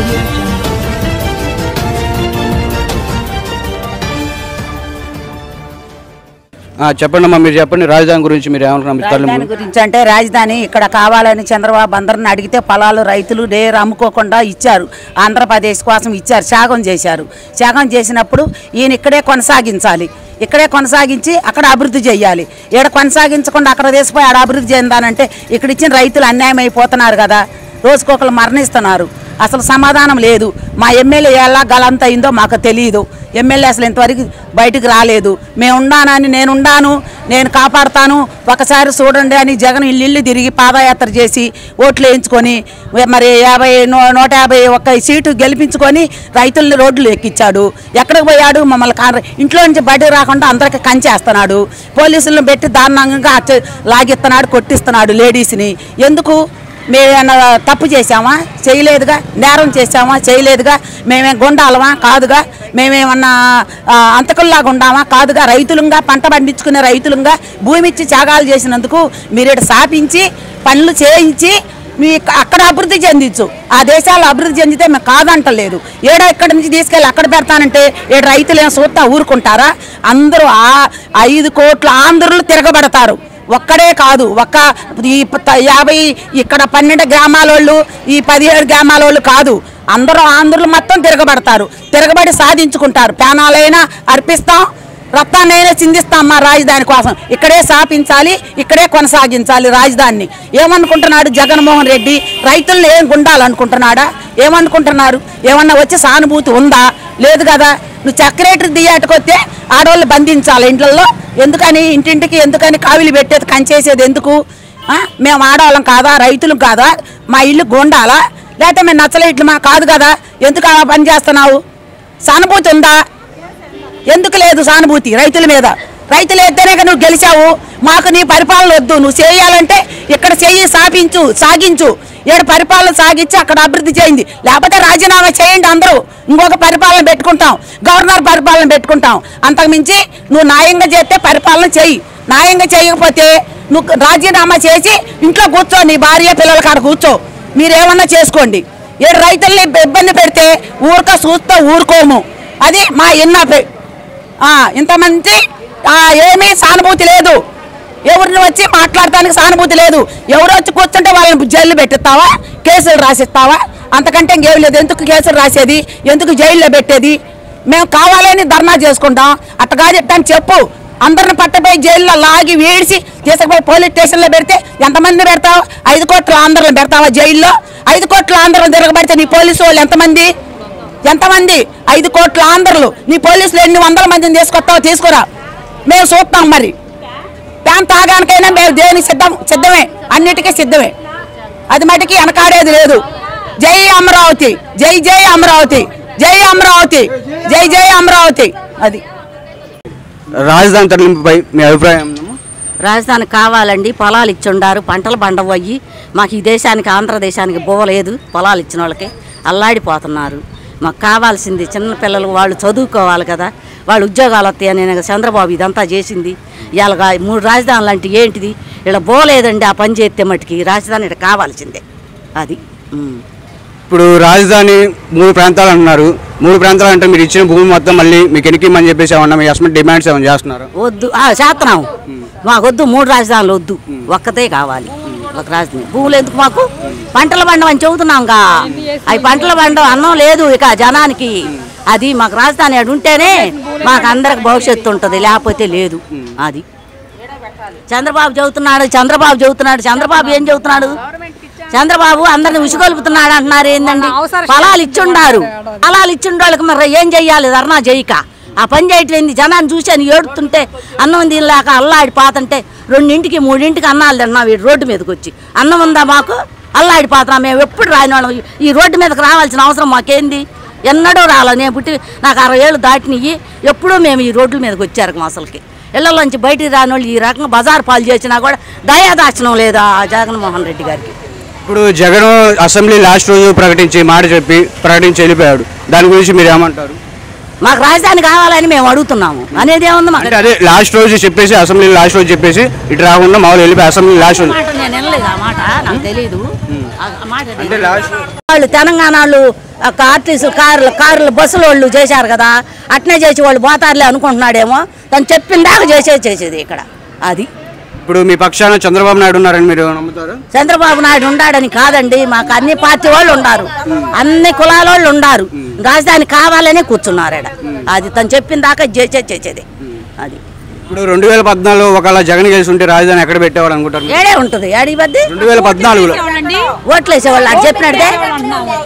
audio jungle. ఆ, చెప్పండి అమ్మా మీరు చెప్పండి రాజధాని గురించి మీరు ఏమనుకున్నారు మీ రాజధాని తల్లి గురించి అంటే రాజధాని ఇక్కడ కావాలని చంద్రబాబు అందరిని అడిగితే పొలాలు రైతులు డేరు అమ్ముకోకుండా ఇచ్చారు ఆంధ్రప్రదేశ్ కోసం ఇచ్చారు త్యాగం చేశారు త్యాగం చేసినప్పుడు ఈయన ఇక్కడే కొనసాగించాలి ఇక్కడే కొనసాగించి అక్కడ అభివృద్ధి చేయాలి ఇక్కడ కొనసాగించకుండా అక్కడ దేశపోయి ఆడ అభివృద్ధి చెందానంటే ఇక్కడ ఇచ్చిన రైతులు అన్యాయం అయిపోతున్నారు కదా రోజుకొకరు మరణిస్తున్నారు అసలు సమాధానం లేదు మా ఎమ్మెల్యే ఎలా గలంత అయిందో మాకు తెలియదు ఎమ్మెల్యే అసలు ఇంతవరకు బయటికి రాలేదు మేము ఉన్నానని నేను ఉండాను నేను కాపాడుతాను ఒకసారి చూడండి అని జగన్ ఇల్లు ఇల్లు తిరిగి పాదయాత్ర చేసి ఓట్లు వేయించుకొని మరి యాభై నూ- నూట యాభై ఒక్క సీటు గెలిపించుకొని రైతుల్ని రోడ్లు ఎక్కించాడు ఎక్కడికి పోయాడు మమ్మల్ని కార ఇంట్లో నుంచి బయటకు రాకుండా అందరికి కంచేస్తున్నాడు పోలీసులను పెట్టి దారుణంగా అచ్చ- లాగిస్తున్నాడు కొట్టిస్తున్నాడు లేడీస్ని ఎందుకు మేమేమన్నా తప్పు చేశామా చేయలేదుగా నేరం చేశామా చేయలేదుగా మేమే గుండాలమా కాదుగా మేమేమన్నా ఆ, అంతకుల్లాగా ఉండామా కాదుగా రైతులుగా పంట పండించుకునే రైతులుగా భూమి ఇచ్చి త్యాగాలు చేసినందుకు మీరు ఇక్కడ స్థాపించి పనులు చేయించి మీ అక్కడ అభివృద్ధి చెందించు ఆ దేశాలు అభివృద్ధి చెందితే మేము కాదంటలేదు ఏడో ఇక్కడి నుంచి తీసుకెళ్ళి అక్కడ పెడతానంటే ఏడు రైతులు ఏం చూస్తా ఊరుకుంటారా అందరూ ఆ ఐదు కోట్ల ఆంధ్రులు తిరగబడతారు ఒక్కడే కాదు ఒక్క ఈ ప- యాభై ఇక్కడ పన్నెండు గ్రామాల వాళ్ళు ఈ పదిహేడు గ్రామాల వాళ్ళు కాదు అందరూ ఆంధ్రులు మొత్తం తిరగబడతారు తిరగబడి సాధించుకుంటారు ప్రాణాలైనా అర్పిస్తాం రక్తాన్నైనా చిందిస్తాం మా రాజధాని కోసం ఇక్కడే స్థాపించాలి ఇక్కడే కొనసాగించాలి రాజధానిని ఏమనుకుంటున్నాడు జగన్మోహన్ రెడ్డి రైతులను ఏం గుండాలనుకుంటున్నాడా ఏమనుకుంటున్నారు ఏమన్నా వచ్చి సానుభూతి ఉందా లేదు కదా నువ్వు సెక్రటరీ దియ్యాటకొస్తే ఆడవాళ్ళు బంధించాలి ఇండ్లలో ఎందుకని ఇంటింటికి ఎందుకని కావిలి పెట్టేది కంచేసేది ఎందుకు ఆ? మేము ఆడవాళ్ళం కాదా రైతులు కాదా మా ఇల్లు గుండాలా లేకపోతే మేము నచ్చలేట్లు మా కాదు కదా ఎందుకు అలా పని చేస్తున్నావు సానుభూతి ఉందా ఎందుకు లేదు సానుభూతి రైతుల మీద రైతులు ఎత్తేనే కదా నువ్వు గెలిచావు మాకు నీ పరిపాలన వద్దు నువ్వు చేయాలంటే ఇక్కడ చెయ్యి సాపించు సాగించు ఏడు పరిపాలన సాగించి అక్కడ అభివృద్ధి చేయింది లేకపోతే రాజీనామా చేయండి అందరూ ఇంకొక పరిపాలన పెట్టుకుంటాం గవర్నర్ పరిపాలన పెట్టుకుంటాం అంతకుమించి నువ్వు న్యాయంగా చేస్తే పరిపాలన చెయ్యి న్యాయంగా చేయకపోతే నువ్వు రాజీనామా చేసి ఇంట్లో కూర్చో నీ భార్య పిల్లల కాడ కూర్చో మీరేమన్నా చేసుకోండి ఏడు రైతుల్ని ఇబ్బంది పెడితే ఊరిక చూస్తూ ఊరుకోము అది మా ఎన్నపే ఆ, ఇంతమంది ఆ, ఏమీ సానుభూతి లేదు ఎవరిని వచ్చి మాట్లాడటానికి సానుభూతి లేదు ఎవరు వచ్చి కూర్చుంటే వాళ్ళని జైలు పెట్టిస్తావా కేసులు రాసిస్తావా అంతకంటే ఇంకేం లేదు ఎందుకు కేసులు రాసేది ఎందుకు జైల్లో పెట్టేది మేము కావాలని ధర్నా చేసుకుంటాం అట్టగా చెప్తాను చెప్పు అందరిని పట్టపోయి జైల్లో లాగి వేడిసి తీసుకుపోయి పోలీస్ స్టేషన్లో పెడితే ఎంతమంది పెడతావు ఐదు కోట్ల ఆంధ్రలో పెడతావా జైల్లో ఐదు కోట్ల ఆంధ్రలో తిరగబడితే నీ పోలీసు వాళ్ళు ఎంతమంది ఎంతమంది ఐదు కోట్ల ఆంధ్రులు నీ పోలీసులు ఎన్ని వందల మందిని తీసుకొస్తావో తీసుకురా మేము చూస్తాం మరి ప్యాన్ తాగానికైనా మేము దేనికి సిద్ధం సిద్ధమే అన్నిటికీ సిద్ధమే అది మటుకి వెనకాడేది లేదు జై అమరావతి జై జై అమరావతి జై అమరావతి జై జై అమరావతి అది రాజధాని తరలింపుపై మీ అభిప్రాయం ఏమమ్మా? రాజధాని కావాలండి పొలాలు ఇచ్చి ఉండారు పంటలు పండవయ్యి మాకు ఈ దేశానికి ఆంధ్రదేశానికి బోవలేదు పొలాలు ఇచ్చిన వాళ్ళకి అల్లాడిపోతున్నారు మాకు కావాల్సింది చిన్నపిల్లలు వాళ్ళు చదువుకోవాలి కదా వాళ్ళు ఉద్యోగాలు వస్తాయని నేను చంద్రబాబు ఇదంతా చేసింది ఇలాగా మూడు రాజధానులు అంటే ఏంటిది ఇక్కడ బోలేదండి ఆ పని చేస్తే మట్టుకి రాజధాని ఇక్కడ కావాల్సిందే అది ఉమ్. ఇప్పుడు రాజధాని మూడు ప్రాంతాలు అంటున్నారు మూడు ప్రాంతాలు అంటే మీరు ఇచ్చిన భూమి మొత్తం మళ్ళీ మీకు ఎన్నికమని చెప్పేసి ఏమన్నా మీ అసలు డిమాండ్స్ ఏమైనా చేస్తున్నారు వద్దు ఆ, చేస్తున్నాం మాకు వద్దు మూడు రాజధానులు వద్దు ఒక్కతే కావాలి ఒక రాజధాని భూములు ఎందుకు మాకు పంటలు పండమని చెబుతున్నాంగా అవి పంటలు పండవు అన్నం లేదు ఇక జనానికి అది మాకు రాజధాని అటు ఉంటేనే మాకు అందరికి భవిష్యత్తు ఉంటుంది లేకపోతే లేదు అది చంద్రబాబు చెబుతున్నాడు చంద్రబాబు చెబుతున్నాడు చంద్రబాబు ఏం చెబుతున్నాడు చంద్రబాబు అందరిని ఉసుగొలుపుతున్నాడు అంటున్నారు ఏందండి పొలాలు ఇచ్చుండారు పొలాలు ఇచ్చిండు వాళ్ళకి మరి ఏం చెయ్యాలి ధర్నా చేయక ఆ పని చేయటం ఏంది జనాన్ని చూశాను ఏడుతుంటే అన్నం తినలేక అల్లాడి పాతంటే రెండింటికి మూడింటికి అన్నాలు తిన్నాం ఈ రోడ్డు మీదకి వచ్చి అన్నం ఉందా మాకు అల్లాడి పాతున్నాం మేము ఎప్పుడు రాని వాళ్ళం ఈ రోడ్డు మీదకి రావాల్సిన అవసరం మాకేంది ఎన్నడూ రాలే నేను పుట్టి నాకు అరవై ఏళ్ళు దాటినవి ఎప్పుడూ మేము ఈ రోడ్ల మీదకి వచ్చారు అసలుకి ఇళ్లలోంచి బయటికి రాని వాళ్ళు ఈ రకంగా బజార్ పాలు చేసినా కూడా దయాదాచనం లేదు ఆ జగన్మోహన్ రెడ్డి గారికి ఇప్పుడు జగన్ అసెంబ్లీ లాస్ట్ రోజు ప్రకటించి మాట చెప్పి ప్రకటించి వెళ్ళిపోయాడు దాని గురించి మీరు ఏమంటారు మాకు రాజధాని కావాలని మేము అడుగుతున్నాము అనేది ఏముంది మాకు అంటే అదే లాస్ట్ రోజు చెప్పేసి అసెంబ్లీ లాస్ట్ రోజు చెప్పేసి ఇటు రాకుండా మామూలు వెళ్ళిపోయి అసెంబ్లీ లాస్ట్ రోజు మాట నేను వినలేదు ఆ మాట నాకు తెలియదు ఆ మాట అంటే తెలియదు. లాస్ట్ వాళ్ళు తెలంగాణ వాళ్ళు ఆర్టీసీ కార్లు కార్లు బస్సులు వాళ్ళు చేశారు కదా అట్నే చేసి వాళ్ళు పోతారులే అనుకుంటున్నాడేమో తను చెప్పిన దాకా చేసేది చేసేది ఇక్కడ అది ఇప్పుడు మీ పక్షాన చంద్రబాబు నాయుడు ఉన్నారని మీరు నమ్ముతారు చంద్రబాబు నాయుడు ఉండాడని కాదండి మాకు అన్ని పార్టీ వాళ్ళు ఉన్నారు అన్ని కులాల వాళ్ళు ఉన్నారు రాజధాని కావాలని కూర్చున్నారు ఈడ. అది తను చెప్పిన దాకా చేసేది చేసేది అది ఇప్పుడు రెండు వేల పద్నాలుగులో ఒకవేళ జగన్ గెలిచి ఉంటే రాజధాని ఎక్కడ పెట్టేవాడు అనుకుంటారు ఏడే ఉంటుంది ఏడి బద్ది రెండు వేల పద్నాలుగులో ఓట్లు వేసేవాళ్ళు అది చెప్పినట్టే